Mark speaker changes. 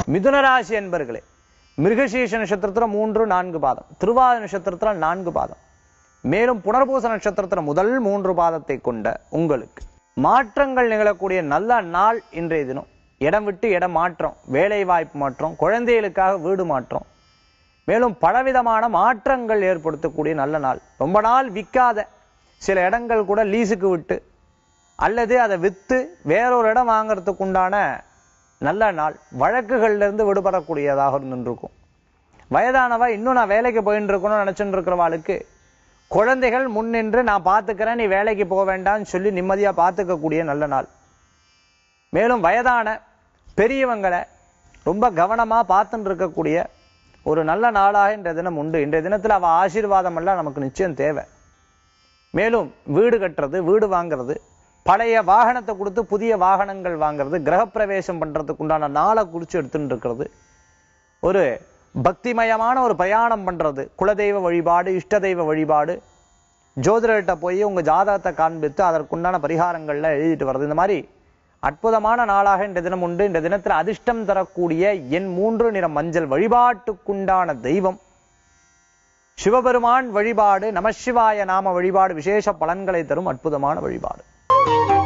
Speaker 1: மிதுனராசி என்பர்களே மிருகசீஷ நட்சத்திரத்துல மூன்று நான்கு பாதம் திருவாத நட்சத்திரத்துல நான்கு பாதம் மேலும் புனர்பூச நட்சத்திரத்துல முதல் மூன்று பாதத்தை கொண்ட உங்களுக்கு மாற்றங்கள் நிகழக்கூடிய நல்ல நாள் இன்றைய தினம் இடம் விட்டு இடம் மாற்றம் வேலை வாய்ப்பு மாற்றம் குழந்தைகளுக்காக வீடு மாற்றம் மேலும் பலவிதமான மாற்றங்கள் ஏற்படுத்தக்கூடிய நல்ல நாள் ரொம்ப நாள் விற்காத சில இடங்கள் கூட லீஸுக்கு விட்டு அல்லது அதை வித்து வேறொரு இடம் வாங்குறதுக்கு உண்டான நல்ல நாள் வழக்குகள்ல இருந்து விடுபடக்கூடியதாக இருந்துருக்கும் வயதானவா இன்னும் நான் வேலைக்கு போயிட்டு இருக்கணும்னு நினைச்சுட்டு இருக்கிறவாளுக்கு குழந்தைகள் முன்னின்று நான் பார்த்துக்கிறேன் நீ வேலைக்கு போக வேண்டாம்னு சொல்லி நிம்மதியா பார்த்துக்கக்கூடிய நல்ல நாள் மேலும் வயதான பெரியவங்களை ரொம்ப கவனமா பார்த்துட்டு இருக்கக்கூடிய ஒரு நல்ல நாளாக இன்றைய தினம் உண்டு இன்றைய தினத்துல அவ ஆசீர்வாதம் எல்லாம் நமக்கு நிச்சயம் தேவை மேலும் வீடு கட்டுறது வீடு வாங்குறது பழைய வாகனத்தை கொடுத்து புதிய வாகனங்கள் வாங்குறது கிரகப்பிரவேசம் பண்றதுக்கு உண்டான நாளை குறிச்சு எடுத்துட்டு இருக்கிறது ஒரு பக்திமயமான ஒரு பிரயாணம் பண்றது குலதெய்வ வழிபாடு இஷ்ட தெய்வ வழிபாடு ஜோதிடர்கிட்ட போய் உங்க ஜாதகத்தை காண்பித்து அதற்குண்டான பரிகாரங்கள்ல எழுதிட்டு வர்றது இந்த மாதிரி அற்புதமான நாளாக இந்த தினம் உண்டு இந்த தினத்துல அதிர்ஷ்டம் தரக்கூடிய என் மூன்று நிற மஞ்சள் வழிபாட்டுக்குண்டான தெய்வம் சிவபெருமான் வழிபாடு நமசிவாய நாம வழிபாடு விசேஷ பலன்களை தரும் அற்புதமான வழிபாடு